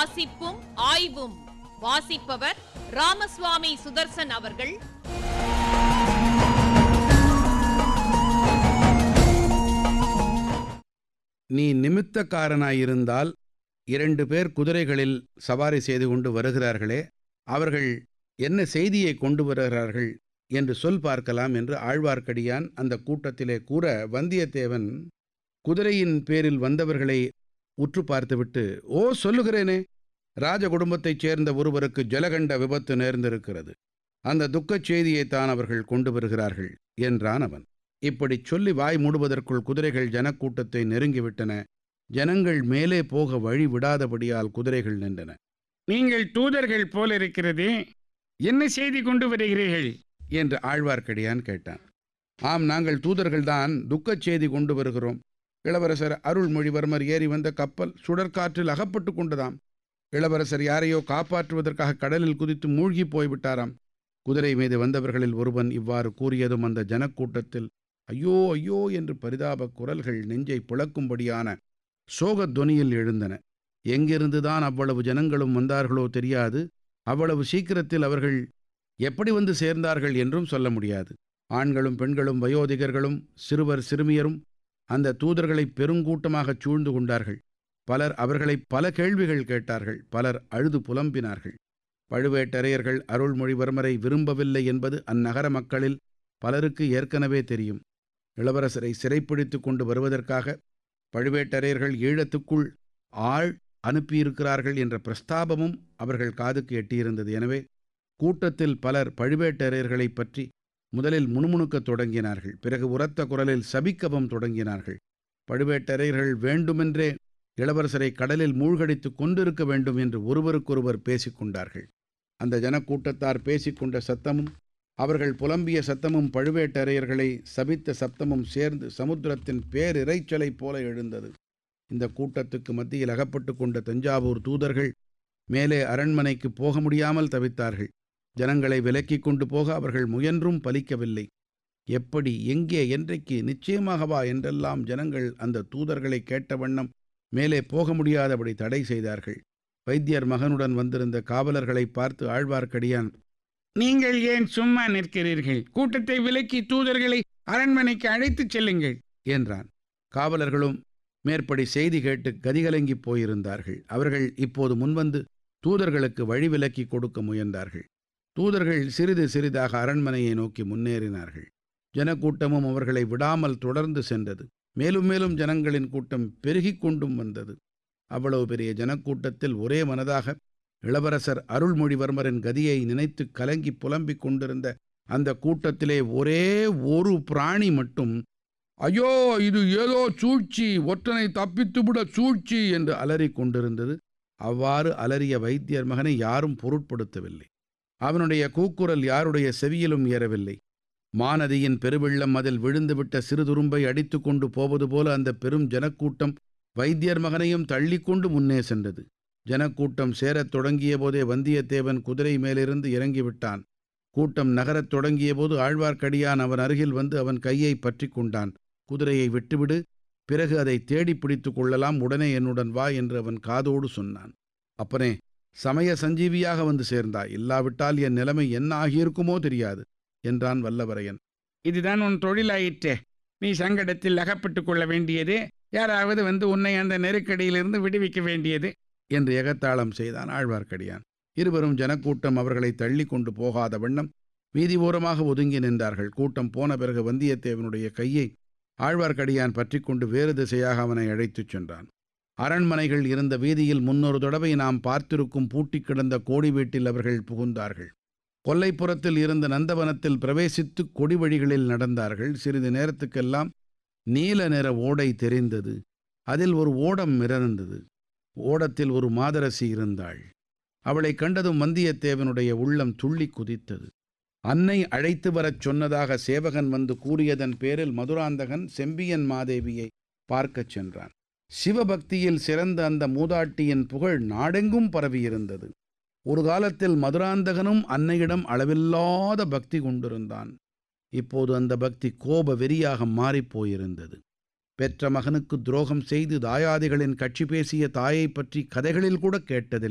வாசிப்பும் ஆய்வும் வாசிப்பவர் ராமசுவாமி சுதர்சன் அவர்கள் நீ நிமித்தக்காரனாயிருந்தால் இரண்டு பேர் குதிரைகளில் சவாரி செய்து கொண்டு வருகிறார்களே அவர்கள் என்ன செய்தியை கொண்டு வருகிறார்கள் என்று சொல் பார்க்கலாம் என்று ஆழ்வார்க்கடியான் அந்த கூட்டத்திலே கூற வந்தியத்தேவன் குதிரையின் பேரில் வந்தவர்களை உற்று பார்த்துவிட்டு ஓ சொல்லுகிறேனே ராஜ குடும்பத்தைச் சேர்ந்த ஒருவருக்கு ஜலகண்ட விபத்து நேர்ந்திருக்கிறது அந்த துக்கச் செய்தியைத்தான் அவர்கள் கொண்டு வருகிறார்கள் என்றான் அவன் இப்படிச் சொல்லி வாய் மூடுவதற்குள் குதிரைகள் ஜனக்கூட்டத்தை நெருங்கிவிட்டன ஜனங்கள் மேலே போக வழி விடாதபடியால் குதிரைகள் நின்றன நீங்கள் தூதர்கள் போல இருக்கிறதே என்ன செய்தி கொண்டு வருகிறீர்கள் என்று ஆழ்வார்க்கடியான் கேட்டான் ஆம் நாங்கள் தூதர்கள்தான் துக்கச் செய்தி கொண்டு வருகிறோம் இளவரசர் அருள்மொழிவர்மர் ஏறி வந்த கப்பல் சுடற்காற்றில் அகப்பட்டு கொண்டதாம் இளவரசர் யாரையோ காப்பாற்றுவதற்காக கடலில் குதித்து மூழ்கி போய்விட்டாராம் குதிரை மீது வந்தவர்களில் ஒருவன் இவ்வாறு கூறியதும் அந்த ஜனக்கூட்டத்தில் ஐயோ ஐயோ என்று பரிதாப குரல்கள் நெஞ்சை பிளக்கும்படியான சோகத் தொனியில் எழுந்தன எங்கிருந்துதான் அவ்வளவு ஜனங்களும் வந்தார்களோ தெரியாது அவ்வளவு சீக்கிரத்தில் அவர்கள் எப்படி வந்து சேர்ந்தார்கள் என்றும் சொல்ல முடியாது ஆண்களும் பெண்களும் வயோதிகர்களும் சிறுவர் சிறுமியரும் அந்த தூதர்களை பெருங்கூட்டமாகச் சூழ்ந்து கொண்டார்கள் பலர் அவர்களை பல கேள்விகள் கேட்டார்கள் பலர் அழுது புலம்பினார்கள் பழுவேட்டரையர்கள் அருள்மொழிவர்மரை விரும்பவில்லை என்பது அந்நகர மக்களில் பலருக்கு ஏற்கனவே தெரியும் இளவரசரை சிறைப்பிடித்து கொண்டு வருவதற்காக பழுவேட்டரையர்கள் ஈழத்துக்குள் ஆள் அனுப்பியிருக்கிறார்கள் என்ற பிரஸ்தாபமும் அவர்கள் காதுக்கு எட்டியிருந்தது எனவே கூட்டத்தில் பலர் பழுவேட்டரையர்களைப் பற்றி முதலில் முணுமுணுக்கத் தொடங்கினார்கள் பிறகு உரத்த குரலில் சபிக்கவும் தொடங்கினார்கள் பழுவேட்டரையர்கள் வேண்டுமென்றே இளவரசரை கடலில் மூழ்கடித்து கொண்டிருக்க வேண்டும் என்று ஒருவருக்கொருவர் பேசிக்கொண்டார்கள் அந்த ஜனக்கூட்டத்தார் பேசிக்கொண்ட சத்தமும் அவர்கள் புலம்பிய சத்தமும் பழுவேட்டரையர்களை சபித்த சப்தமும் சேர்ந்து சமுத்திரத்தின் பேரிரைச்சலைப் போல எழுந்தது இந்த கூட்டத்துக்கு மத்தியில் அகப்பட்டு கொண்ட தஞ்சாவூர் தூதர்கள் மேலே அரண்மனைக்கு போக முடியாமல் தவித்தார்கள் ஜனங்களை விலக்கிக் கொண்டு போக அவர்கள் முயன்றும் பலிக்கவில்லை எப்படி எங்கே என்றைக்கு நிச்சயமாகவா என்றெல்லாம் ஜனங்கள் அந்த தூதர்களை கேட்ட வண்ணம் மேலே போக முடியாதபடி தடை செய்தார்கள் வைத்தியர் மகனுடன் வந்திருந்த காவலர்களை பார்த்து ஆழ்வார்க்கடியான் நீங்கள் ஏன் சும்மா நிற்கிறீர்கள் கூட்டத்தை விலக்கி தூதர்களை அரண்மனைக்கு அழைத்துச் செல்லுங்கள் என்றான் காவலர்களும் மேற்படி செய்தி கேட்டு கதிகலங்கிப் போயிருந்தார்கள் அவர்கள் இப்போது முன்வந்து தூதர்களுக்கு வழி விலக்கி கொடுக்க முயன்றார்கள் தூதர்கள் சிறிது சிறிதாக அரண்மனையை நோக்கி முன்னேறினார்கள் ஜனக்கூட்டமும் அவர்களை விடாமல் தொடர்ந்து சென்றது மேலும் மேலும் ஜனங்களின் கூட்டம் பெருகிக் கொண்டும் வந்தது அவ்வளவு பெரிய ஜனக்கூட்டத்தில் ஒரே மனதாக இளவரசர் அருள்மொழிவர்மரின் கதியை நினைத்து கலங்கி புலம்பிக் கொண்டிருந்த அந்த கூட்டத்திலே ஒரே ஒரு பிராணி மட்டும் ஐயோ இது ஏதோ சூழ்ச்சி ஒற்றனை தப்பித்துவிட சூழ்ச்சி என்று அலறிக் கொண்டிருந்தது அவ்வாறு அலறிய வைத்தியர் மகனை யாரும் பொருட்படுத்தவில்லை அவனுடைய கூக்குரல் யாருடைய செவியிலும் ஏறவில்லை மாநதியின் பெருவெள்ளம் அதில் விழுந்துவிட்ட சிறுதுரும்பை அடித்து கொண்டு போவது போல அந்த பெரும் ஜனக்கூட்டம் வைத்தியர் மகனையும் தள்ளிக்கொண்டு முன்னே சென்றது ஜனக்கூட்டம் சேரத் தொடங்கிய போதே வந்தியத்தேவன் குதிரை மேலிருந்து இறங்கிவிட்டான் கூட்டம் நகரத் தொடங்கிய போது ஆழ்வார்க்கடியான் அவன் அருகில் வந்து அவன் கையை பற்றி கொண்டான் குதிரையை விட்டுவிடு பிறகு அதை தேடி பிடித்து கொள்ளலாம் உடனே என்னுடன் வா என்று அவன் காதோடு சொன்னான் அப்பனே சமய சஞ்சீவியாக வந்து சேர்ந்தாய் இல்லாவிட்டால் என் நிலைமை என்ன ஆகியிருக்குமோ தெரியாது என்றான் வல்லவரையன் இதுதான் உன் தொழிலாயிற்றே நீ சங்கடத்தில் அகப்பட்டுக் கொள்ள வேண்டியது யாராவது வந்து உன்னை அந்த நெருக்கடியிலிருந்து விடுவிக்க வேண்டியது என்று எகத்தாளம் செய்தான் ஆழ்வார்க்கடியான் இருவரும் ஜனக்கூட்டம் அவர்களை தள்ளி கொண்டு போகாத வண்ணம் வீதி ஓரமாக ஒதுங்கி நின்றார்கள் கூட்டம் போன பிறகு வந்தியத்தேவனுடைய கையை ஆழ்வார்க்கடியான் பற்றி கொண்டு வேறு திசையாக அவனை அழைத்துச் சென்றான் அரண்மனைகள் இருந்த வீதியில் முன்னொரு தடவை நாம் பார்த்திருக்கும் பூட்டிக் கிடந்த கோடி வீட்டில் அவர்கள் புகுந்தார்கள் கொல்லைப்புறத்தில் இருந்த நந்தவனத்தில் பிரவேசித்து கொடி வழிகளில் நடந்தார்கள் சிறிது நேரத்துக்கெல்லாம் நீல நிற ஓடை தெரிந்தது அதில் ஒரு ஓடம் மிதந்தது ஓடத்தில் ஒரு மாதரசி இருந்தாள் அவளை கண்டதும் வந்தியத்தேவனுடைய உள்ளம் துள்ளி குதித்தது அன்னை அழைத்து வரச் சொன்னதாக சேவகன் வந்து கூறியதன் பேரில் மதுராந்தகன் செம்பியன் மாதேவியை பார்க்கச் சென்றான் சிவபக்தியில் சிறந்த அந்த மூதாட்டியின் புகழ் நாடெங்கும் பரவியிருந்தது ஒரு காலத்தில் மதுராந்தகனும் அன்னையிடம் அளவில்லாத பக்தி கொண்டிருந்தான் இப்போது அந்த பக்தி கோப வெறியாக மாறிப்போயிருந்தது பெற்ற மகனுக்கு துரோகம் செய்து தாயாதிகளின் கட்சி பேசிய தாயைப் பற்றி கதைகளில் கூட கேட்டதில்லை